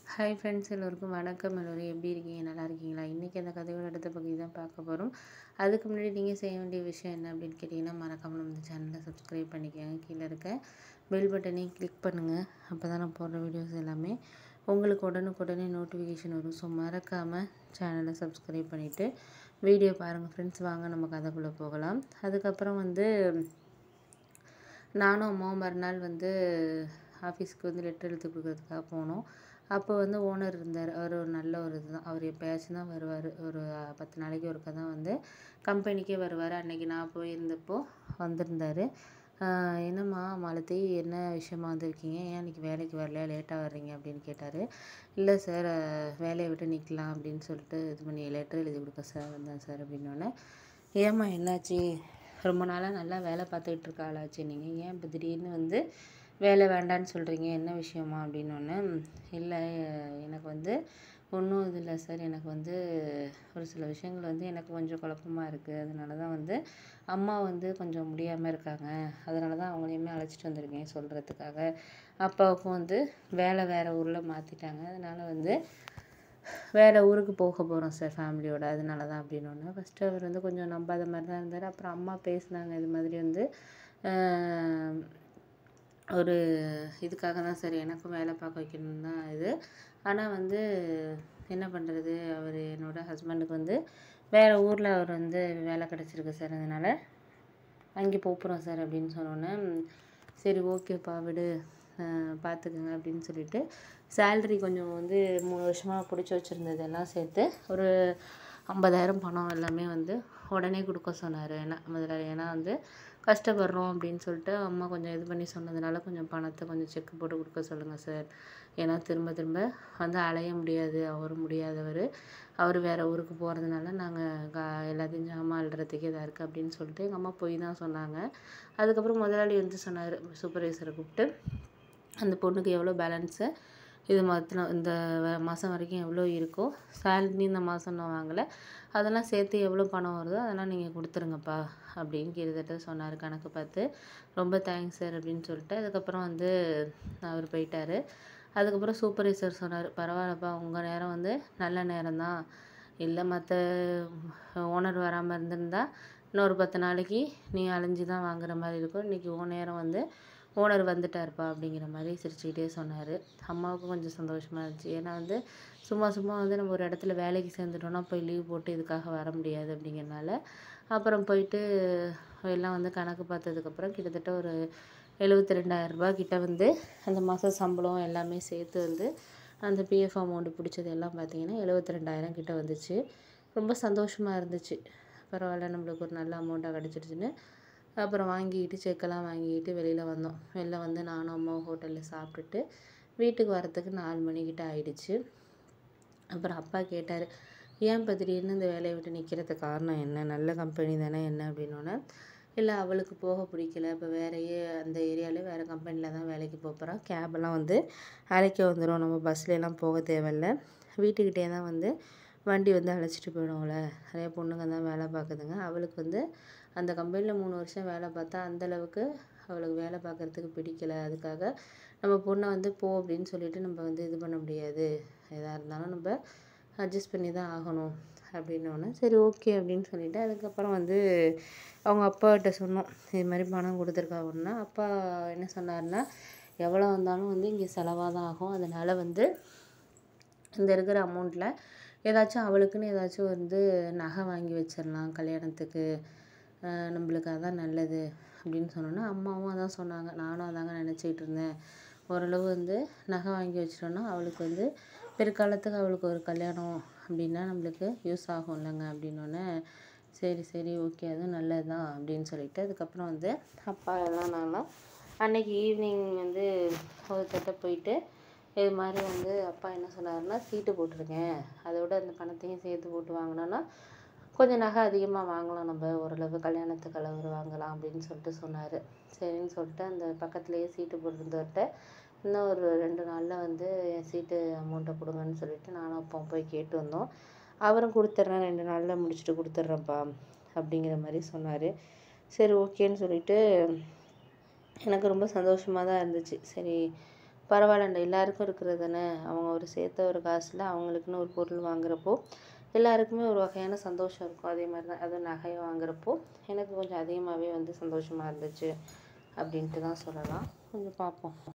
hi friends எல்லோருக்கும் வணக்கம் எல்லோரும் எப்படி இருக்கீங்க நல்லா இருக்கீங்களா இன்றைக்கி அந்த கதையோட அடுத்த பகுதி தான் பார்க்க போகிறோம் அதுக்கு முன்னாடி நீங்கள் செய்ய வேண்டிய விஷயம் என்ன அப்படின்னு கேட்டிங்கன்னா மறக்காமல் நம்ம சேனலை சப்ஸ்கிரைப் பண்ணிக்கோங்க கீழே இருக்க பெல் பட்டனையும் கிளிக் பண்ணுங்கள் அப்போ தான் நான் போடுற வீடியோஸ் எல்லாமே உங்களுக்கு உடனுக்குடனே நோட்டிஃபிகேஷன் வரும் ஸோ மறக்காமல் சேனலை சப்ஸ்கிரைப் பண்ணிவிட்டு வீடியோ பாருங்கள் ஃப்ரெண்ட்ஸ் வாங்க நம்ம கதைக்குள்ளே போகலாம் அதுக்கப்புறம் வந்து நானும் அம்மாவும் மறுநாள் வந்து ஆஃபீஸ்க்கு வந்து லெட்டர் எழுதி கொடுக்கறதுக்காக போனோம் அப்போ வந்து ஓனர் இருந்தார் அவர் ஒரு நல்ல ஒரு இதுதான் அவர் எப்போயாச்சும் தான் வருவார் ஒரு பத்து நாளைக்கு ஒருக்கா தான் வந்து கம்பெனிக்கே வருவார் அன்னைக்கு நான் போயிருந்தப்போ வந்திருந்தார் என்னம்மா மாலதி என்ன விஷயமா வந்திருக்கீங்க ஏன் இன்னைக்கு வேலைக்கு வரலையா லேட்டாக வர்றீங்க அப்படின்னு கேட்டார் இல்லை சார் வேலையை விட்டு நிற்கலாம் அப்படின்னு சொல்லிட்டு இது பண்ணி லெட்டர் எழுதி கொடுக்க சார் வந்தேன் சார் அப்படின்னோடனே ஏம்மா என்னாச்சு ரொம்ப நாளாக நல்லா வேலை பார்த்துக்கிட்டு இருக்க ஆளாச்சு நீங்கள் ஏன் இப்போ திடீர்னு வந்து வேலை வேண்டான்னு சொல்கிறீங்க என்ன விஷயமா அப்படின்னோடனே இல்லை எனக்கு வந்து ஒன்றும் இது இல்லை சார் எனக்கு வந்து ஒரு சில விஷயங்கள் வந்து எனக்கு கொஞ்சம் குழப்பமாக இருக்குது அதனால தான் வந்து அம்மா வந்து கொஞ்சம் முடியாமல் இருக்காங்க அதனால தான் அவங்களையுமே அழைச்சிட்டு வந்திருக்கேன் சொல்கிறதுக்காக அப்பாவுக்கும் வந்து வேலை வேறு ஊரில் மாற்றிட்டாங்க அதனால் வந்து வேறு ஊருக்கு போக போகிறோம் சார் ஃபேமிலியோட அதனால தான் அப்படின்னோடனே ஃபஸ்ட்டு அவர் வந்து கொஞ்சம் நம்பாத மாதிரி தான் இருந்தார் அப்புறம் அம்மா பேசினாங்க இது மாதிரி வந்து ஒரு இதுக்காக தான் சார் எனக்கும் வேலை பார்க்க வைக்கணும்னு தான் இது ஆனால் வந்து என்ன பண்ணுறது அவர் என்னோடய ஹஸ்பண்டுக்கு வந்து வேறு ஊரில் அவர் வந்து வேலை கிடச்சிருக்கு சார் அதனால் அங்கே போகிறோம் சார் அப்படின்னு சொன்னோன்னே சரி ஓகேப்பா விடு பார்த்துக்குங்க அப்படின்னு சொல்லிட்டு சேல்ரி கொஞ்சம் வந்து மூணு வருஷமாக பிடிச்சி வச்சுருந்தது எல்லாம் சேர்த்து ஒரு ஐம்பதாயிரம் பணம் எல்லாமே வந்து உடனே கொடுக்க சொன்னார் ஏன்னா முதலாளி ஏன்னா வந்து கஷ்டப்படுறோம் அப்படின்னு சொல்லிட்டு அம்மா கொஞ்சம் இது பண்ணி சொன்னதுனால கொஞ்சம் பணத்தை கொஞ்சம் செக் போட்டு கொடுக்க சொல்லுங்கள் சார் ஏன்னா திரும்ப திரும்ப வந்து அலைய முடியாது அவரும் முடியாதவர் அவர் வேறு ஊருக்கு போகிறதுனால நாங்கள் கா எல்லாத்தையும் ஜாமான் அள்ளுறதுக்கு இதாக இருக்குது அப்படின்னு சொல்லிட்டு எங்கள் அம்மா போய் தான் சொன்னாங்க அதுக்கப்புறம் முதலாளி வந்து சொன்னார் சூப்பர்வைசரை கூப்பிட்டு அந்த பொண்ணுக்கு எவ்வளோ பேலன்ஸு இது மாத்தின இந்த மாதம் வரைக்கும் எவ்வளோ இருக்கோ சேலரி இந்த மாதம் நான் வாங்கலை அதெல்லாம் சேர்த்து எவ்வளோ பணம் வருதோ அதெல்லாம் நீங்கள் கொடுத்துருங்கப்பா அப்படின்னு கிட்டத்தட்ட சொன்னார் கணக்கு பார்த்து ரொம்ப தேங்க்ஸ் சார் அப்படின்னு சொல்லிட்டு அதுக்கப்புறம் வந்து அவர் போயிட்டார் அதுக்கப்புறம் சூப்பர்வைசர் சொன்னார் பரவாயில்லப்பா உங்கள் நேரம் வந்து நல்ல நேரம் தான் இல்லை மற்ற ஓனர் வராமல் இருந்திருந்தா இன்னொரு பத்து நாளைக்கு நீ அலைஞ்சு தான் வாங்குற மாதிரி இருக்கும் இன்றைக்கி உன் நேரம் வந்து ஓனர் வந்துட்டார்ப்பா அப்படிங்கிற மாதிரி சிரிச்சுக்கிட்டே சொன்னார் அம்மாவுக்கும் கொஞ்சம் சந்தோஷமாக இருந்துச்சு ஏன்னா வந்து சும்மா சும்மா வந்து நம்ம ஒரு இடத்துல வேலைக்கு சேர்ந்துட்டோன்னா போய் லீவ் போட்டு இதுக்காக வர முடியாது அப்படிங்கிறனால அப்புறம் போயிட்டு எல்லாம் வந்து கணக்கு பார்த்ததுக்கப்புறம் கிட்டத்தட்ட ஒரு எழுபத்தி ரெண்டாயிரரூபா கிட்ட வந்து அந்த மாதம் சம்பளம் எல்லாமே சேர்த்து வந்து அந்த பிஎஃப் அமௌண்ட்டு பிடிச்சது எல்லாம் பார்த்திங்கன்னா எழுபத்தி ரெண்டாயிரம் கிட்ட வந்துச்சு ரொம்ப சந்தோஷமாக இருந்துச்சு பரவாயில்ல நம்மளுக்கு ஒரு நல்ல அமௌண்ட்டாக கிடச்சிருச்சுன்னு அப்புறம் வாங்கிக்கிட்டு செக்கெல்லாம் வாங்கிக்கிட்டு வெளியில் வந்தோம் வெளில வந்து நானும் அம்மாவும் ஹோட்டலில் சாப்பிட்டுட்டு வீட்டுக்கு வரத்துக்கு நாலு மணிக்கிட்ட ஆயிடுச்சு அப்புறம் அப்பா கேட்டார் ஏன் இப்போ திடீர்னு இந்த வேலையை விட்டு நிற்கிறதுக்கு காரணம் என்ன நல்ல கம்பெனி தானே என்ன அப்படின்னோடனே இல்லை அவளுக்கு போக பிடிக்கல இப்போ வேறையே அந்த ஏரியாவிலே வேறு கம்பெனியில் தான் வேலைக்கு போகிறா கேபெல்லாம் வந்து அழைக்க வந்துடும் நம்ம பஸ்லலாம் போக தேவையில்ல வீட்டுக்கிட்டே தான் வந்து வண்டி வந்து அழைச்சிட்டு போயிடும்ல நிறைய பொண்ணுங்க தான் வேலை பார்க்குதுங்க அவளுக்கு வந்து அந்த கம்பெனியில் மூணு வருஷம் வேலை பார்த்தா அந்தளவுக்கு அவளுக்கு வேலை பார்க்குறதுக்கு பிடிக்கல அதுக்காக நம்ம பொண்ணை வந்து போ அப்படின்னு சொல்லிட்டு நம்ம வந்து இது பண்ண முடியாது எதாக இருந்தாலும் நம்ம அட்ஜஸ்ட் பண்ணி தான் ஆகணும் அப்படின்னோடனே சரி ஓகே அப்படின்னு சொல்லிவிட்டு அதுக்கப்புறம் வந்து அவங்க அப்பாக்கிட்ட சொன்னோம் இது மாதிரி பணம் கொடுத்துருக்காங்கன்னா அப்பா என்ன சொன்னார்னா எவ்வளோ வந்தாலும் வந்து இங்கே செலவாக தான் ஆகும் அதனால் வந்து இந்த இருக்கிற அமௌண்ட்டில் ஏதாச்சும் அவளுக்குன்னு ஏதாச்சும் வந்து நகை வாங்கி வச்சிடலாம் கல்யாணத்துக்கு நம்மளுக்கு அதான் நல்லது அப்படின்னு சொன்னோன்னா அம்மாவும் அதான் சொன்னாங்க நானும் அதாங்க நினச்சிக்கிட்டு இருந்தேன் ஓரளவு வந்து நகை வாங்கி வச்சிட்டோன்னா அவளுக்கு வந்து பிற்காலத்துக்கு அவளுக்கு ஒரு கல்யாணம் அப்படின்னா நம்மளுக்கு யூஸ் ஆகும் இல்லைங்க அப்படின்னோடனே சரி சரி ஓகே அதுவும் நல்லது தான் அப்படின்னு சொல்லிட்டு அதுக்கப்புறம் வந்து அப்பா எல்லாம் நாங்களாம் அன்னைக்கு ஈவினிங் வந்து ஒரு தட்ட போயிட்டு இது மாதிரி வந்து அப்பா என்ன சொன்னாருன்னா சீட்டு போட்டிருக்கேன் அதோட அந்த பணத்தையும் சேர்த்து போட்டு வாங்கினோன்னா கொஞ்சம் நகை அதிகமாக வாங்கலாம் நம்ம ஓரளவு கல்யாணத்துக்கு அளவு வாங்கலாம் அப்படின்னு சொல்லிட்டு சொன்னார் சரின்னு சொல்லிட்டு அந்த பக்கத்துலேயே சீட்டு போட்டிருந்தவர்கிட்ட இன்னும் ஒரு ரெண்டு நாளில் வந்து என் சீட்டு அமௌண்ட்டை கொடுங்கன்னு சொல்லிட்டு நானும் அப்பா போய் கேட்டு வந்தோம் அவரும் கொடுத்துட்றேன் ரெண்டு நாளில் முடிச்சுட்டு கொடுத்துட்றேன்ப்பா அப்படிங்கிற மாதிரி சொன்னார் சரி ஓகேன்னு சொல்லிட்டு எனக்கு ரொம்ப சந்தோஷமாக தான் இருந்துச்சு சரி பரவாயில்லண்டா எல்லாருக்கும் இருக்கிறது தானே அவங்க ஒரு சேர்த்த ஒரு காசில் அவங்களுக்குன்னு ஒரு பொருள் வாங்குறப்போ எல்லாருக்குமே ஒரு வகையான சந்தோஷம் இருக்கும் அதே மாதிரி தான் அதுவும் நகை வாங்குறப்போ எனக்கு கொஞ்சம் அதிகமாகவே வந்து சந்தோஷமாக இருந்துச்சு அப்படின்ட்டு தான் சொல்லலாம் கொஞ்சம் பார்ப்போம்